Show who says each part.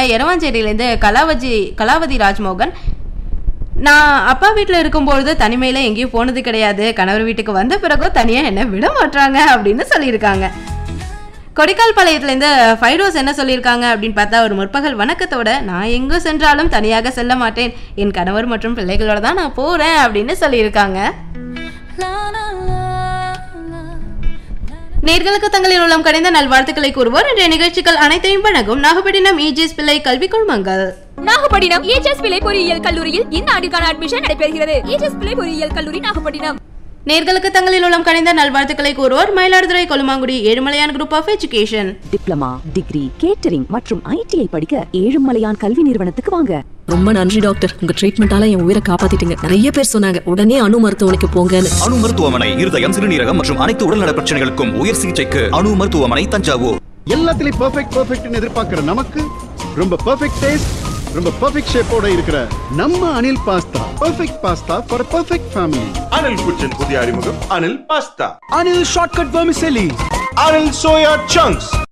Speaker 1: எரவாஞ்சேரியிலேருந்து கலாவதி கலாவதி ராஜ்மோகன் நான் அப்பா வீட்டில் இருக்கும்பொழுது தனிமையில் எங்கேயும் போனது கிடையாது கணவர் வீட்டுக்கு வந்த பிறகும் தனியாக என்ன விட மாட்டாங்க அப்படின்னு சொல்லியிருக்காங்க கொடிக்கால் பாளையத்துலேருந்து ஃபைரோஸ் என்ன சொல்லியிருக்காங்க அப்படின்னு பார்த்தா ஒரு முற்பகல் வணக்கத்தோட நான் எங்கே சென்றாலும் தனியாக செல்ல மாட்டேன் என் கணவர் மற்றும் பிள்ளைகளோட தான் நான் போகிறேன் அப்படின்னு சொல்லியிருக்காங்க நேர்களுக்கு தங்களின் உள்ளம் கடைந்த நல்வாழ்த்துக்களை கூறுவோர் இன்றைய நிகழ்ச்சிகள் அனைத்தையும் வழங்கும் நாகப்பட்டினம் இஜிஎஸ் பிள்ளை கல்வி குழுமங்கள்
Speaker 2: நாகப்பட்டினம் ஏஜஸ் பிள்ளை பொறியியல் கல்லூரியில் இந்த ஆண்டுக்கான அட்மிஷன் நடைபெறுகிறது ஏஜஸ் பிள்ளை பொறியியல் கல்லூரி நாகப்பட்டினம்
Speaker 1: நேர்களுக்கு தங்களின் உள்ளம் கடைந்த நல்வாழ்த்துக்களை கூறுவோர் Mayiladuthurai Kolumangudi Ezhumalaiyan group of education
Speaker 3: diploma degree catering மற்றும் ஐடிஐ படிக்க ஏழுமலையான் கல்வி நிறுவனத்துக்கு வாங்க
Speaker 4: ரொம்ப நன்றி டாக்டர் உங்க ட்ரீட்மெண்டால என் உயிரை காப்பாத்திட்டீங்க நிறைய பேர் சொன்னாங்க உடனே அணு மருத்துவமனைக்கு போங்கன்னு
Speaker 5: அணு மருத்துவமனை இருதயம் சிறுநீரகம் மற்றும் அனைத்து உடல்நல பிரச்சனைகளுக்கும் உயர் சிகிச்சைக்கு அணு மருத்துவமனை தஞ்சாவூர்
Speaker 6: எல்லாத்துலயும் பெர்ஃபெக்ட் பெர்ஃபெக்ட்னு எதிர்பார்க்கிற நமக்கு ரொம்ப பெர்ஃபெக்ட் டேஸ்ட் ரொம்ப பெர்ஃபெக்ட் ஷேப்போட இருக்கிற நம்ம Anil pasta perfect pasta for perfect family
Speaker 7: Anil kitchen புதிய அறிமுகம் Anil pasta
Speaker 6: Anil shortcut vermicelli
Speaker 7: Anil soya chunks